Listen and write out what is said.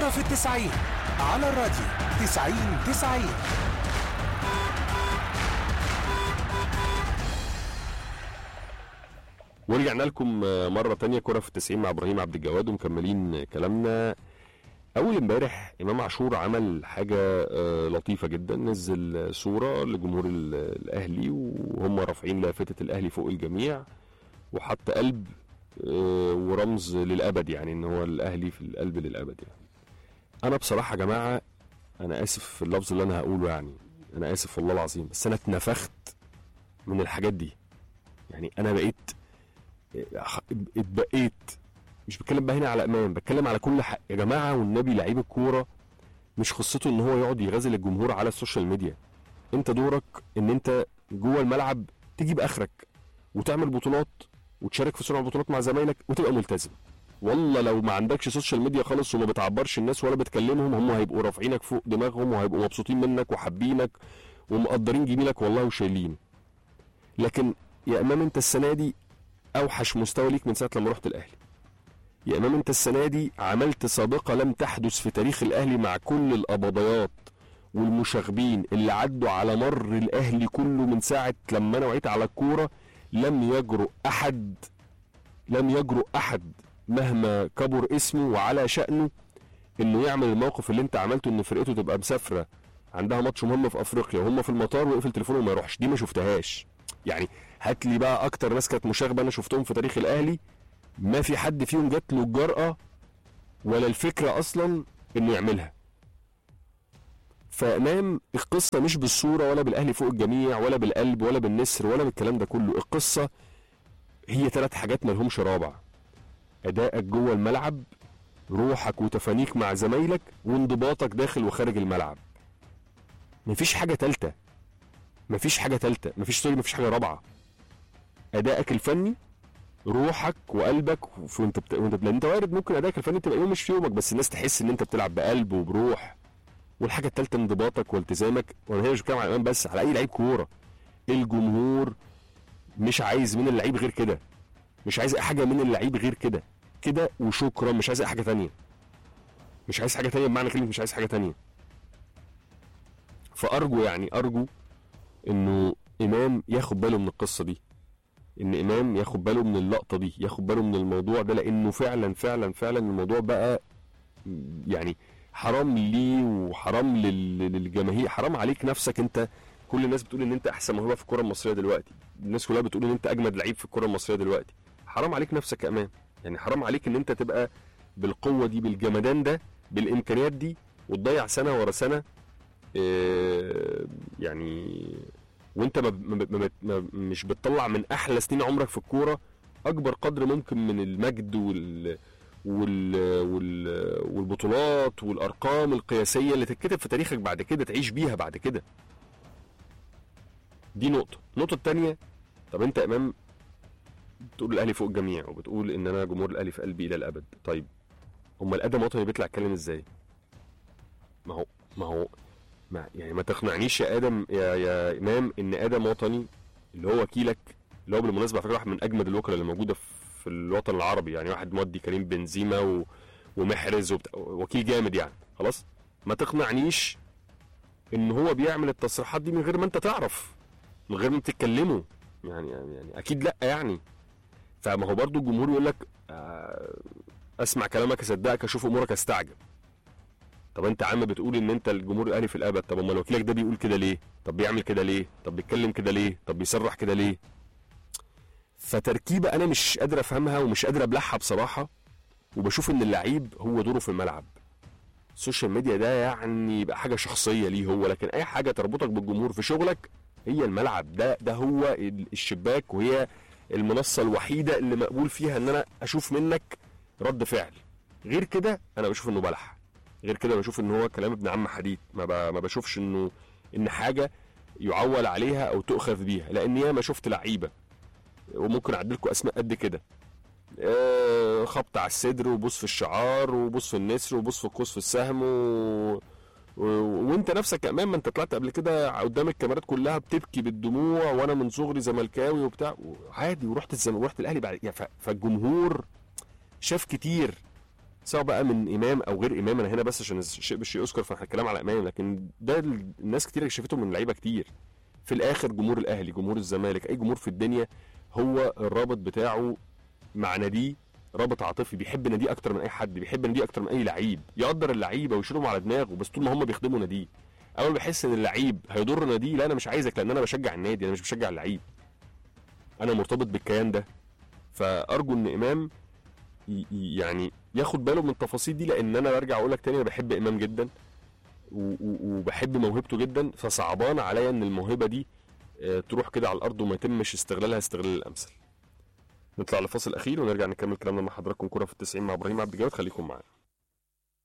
كرة في التسعين على الراديو تسعين تسعين ورجعنا لكم مرة تانية كرة في التسعين مع إبراهيم عبد الجواد ومكملين كلامنا أول امبارح إمام عاشور عمل حاجة آه، لطيفة جدا نزل صورة لجمهور ال- الأهلي وهم رافعين لافتة الأهلي فوق الجميع وحط قلب آه، ورمز للأبد يعني إن هو الأهلي في القلب للأبد يعني أنا بصراحة يا جماعة أنا آسف في اللفظ اللي أنا هقوله يعني أنا آسف والله العظيم بس أنا اتنفخت من الحاجات دي يعني أنا بقيت اتبقيت مش بتكلم بقى هنا على امام بتكلم على كل حق يا جماعه والنبي لعيب الكوره مش قصته ان هو يقعد يغازل الجمهور على السوشيال ميديا انت دورك ان انت جوه الملعب تجيب اخرك وتعمل بطولات وتشارك في صنع البطولات مع زمايلك وتبقى ملتزم والله لو ما عندكش سوشيال ميديا خالص وما بتعبرش الناس ولا بتكلمهم هم هيبقوا رافعينك فوق دماغهم وهيبقوا مبسوطين منك وحابينك ومقدرين جميلك والله وشايلين لكن يا امام انت السنه دي اوحش مستوى ليك من ساعه لما رحت الاهلي يا امام انت السنه دي عملت سابقه لم تحدث في تاريخ الاهلي مع كل القبضيات والمشاغبين اللي عدوا على مر الاهلي كله من ساعه لما انا وعيت على الكوره لم يجرؤ احد لم يجرؤ احد مهما كبر اسمه وعلى شأنه انه يعمل الموقف اللي انت عملته ان فرقته تبقى مسافره عندها ماتش مهم في افريقيا وهم في المطار ويقفل تليفونه وما يروحش دي ما شفتهاش يعني هات لي بقى اكتر ناس كانت مشاغبه انا شفتهم في تاريخ الاهلي ما في حد فيهم جات له الجرأة ولا الفكرة أصلا إنه يعملها فإمام القصة مش بالصورة ولا بالأهلي فوق الجميع ولا بالقلب ولا بالنسر ولا بالكلام ده كله القصة هي ثلاث حاجات ملهمش رابع أدائك جوه الملعب روحك وتفانيك مع زمايلك وانضباطك داخل وخارج الملعب مفيش حاجة تالتة مفيش حاجة تالتة مفيش سوري مفيش حاجة رابعة أدائك الفني روحك وقلبك في- وانت بت... وانت لان انت وارد ممكن ادائك الفني تبقى يوم مش في يومك بس الناس تحس ان انت بتلعب بقلب وبروح والحاجه الثالثه انضباطك والتزامك وانا هنا مش بتكلم على الامام بس على اي لعيب كوره الجمهور مش عايز من اللعيب غير كده مش عايز اي حاجه من اللعيب غير كده كده وشكرا مش عايز اي حاجه تانية مش عايز حاجه تانية بمعنى كلمه مش عايز حاجه تانية فارجو يعني ارجو انه امام ياخد باله من القصه دي ان امام ياخد باله من اللقطه دي ياخد باله من الموضوع ده لانه فعلا فعلا فعلا الموضوع بقى يعني حرام ليه وحرام لل- للجماهير حرام عليك نفسك انت كل الناس بتقول ان انت احسن موهبه في الكره المصريه دلوقتي الناس كلها بتقول ان انت اجمد لعيب في الكره المصريه دلوقتي حرام عليك نفسك يا امام يعني حرام عليك ان انت تبقى بالقوه دي بالجمدان ده بالامكانيات دي وتضيع سنه ورا سنه آه، يعني وانت ما ما ما ما مش بتطلع من احلى سنين عمرك في الكوره اكبر قدر ممكن من المجد وال وال وال والبطولات والارقام القياسيه اللي تتكتب في تاريخك بعد كده تعيش بيها بعد كده دي نقطه النقطه الثانيه طب انت امام بتقول الاهلي فوق الجميع وبتقول ان انا جمهور الاهلي في قلبي الى الابد طيب امال ادم وطني بيطلع يتكلم ازاي ما هو ما هو ما يعني ما تقنعنيش يا ادم يا يا امام ان ادم وطني اللي هو وكيلك اللي هو بالمناسبه على فكره واحد من اجمد الوكلاء اللي موجوده في الوطن العربي يعني واحد مودي كريم بنزيما و... ومحرز وبت... وكيل جامد يعني خلاص ما تقنعنيش ان هو بيعمل التصريحات دي من غير ما انت تعرف من غير ما تتكلموا يعني يعني, يعني اكيد لا يعني فما هو برضو الجمهور يقول لك آه، اسمع كلامك اصدقك اشوف امورك استعجب طب انت عم بتقول ان انت الجمهور الاهلي في الابد طب امال وكيلك ده بيقول كده ليه طب بيعمل كده ليه طب بيتكلم كده ليه طب بيصرح كده ليه فتركيبه انا مش قادر افهمها ومش قادر ابلعها بصراحه وبشوف ان اللعيب هو دوره في الملعب السوشيال ميديا ده يعني يبقى حاجه شخصيه ليه هو لكن اي حاجه تربطك بالجمهور في شغلك هي الملعب ده ده هو ال- الشباك وهي المنصه الوحيده اللي مقبول فيها ان انا اشوف منك رد فعل غير كده انا بشوف انه بلح غير كده بشوف ان هو كلام ابن عم حديد ما, ب... ما بشوفش انه ان حاجه يعول عليها او تؤخذ بيها لان ياما شفت لعيبه وممكن اعدلكم اسماء قد كده آه، خبط على الصدر وبوس في الشعار وبوس في النسر وبوس في القوس في السهم و... و... وانت نفسك كمان ما انت طلعت قبل كده قدام الكاميرات كلها بتبكي بالدموع وانا من صغري زملكاوي وبتاع عادي ورحت الزم... ورحت الاهلي بعد يعني ف... فالجمهور شاف كتير سواء بقى من امام او غير امام انا هنا بس عشان الشيء بالشيء يذكر فاحنا الكلام على امام لكن ده ال- الناس كتير شافته من لعيبه كتير في الاخر جمهور الاهلي جمهور الزمالك اي جمهور في الدنيا هو الرابط بتاعه مع ناديه رابط عاطفي بيحب ناديه اكتر من اي حد بيحب ناديه اكتر من اي لعيب يقدر اللعيبه ويشيلهم على دماغه بس طول ما هم بيخدموا ناديه اول ما بيحس ان اللعيب هيضر ناديه لا انا مش عايزك لان انا بشجع النادي انا مش بشجع اللعيب انا مرتبط بالكيان ده فارجو ان امام ي- ي- يعني ياخد باله من التفاصيل دي لان انا برجع اقول لك تاني انا بحب امام جدا و- و- وبحب موهبته جدا فصعبان عليا ان الموهبه دي آه، تروح كده على الارض وما يتمش استغلالها استغلال الامثل نطلع لفاصل اخير ونرجع نكمل كلامنا مع حضراتكم كوره في التسعين مع ابراهيم عبد الجواد خليكم معانا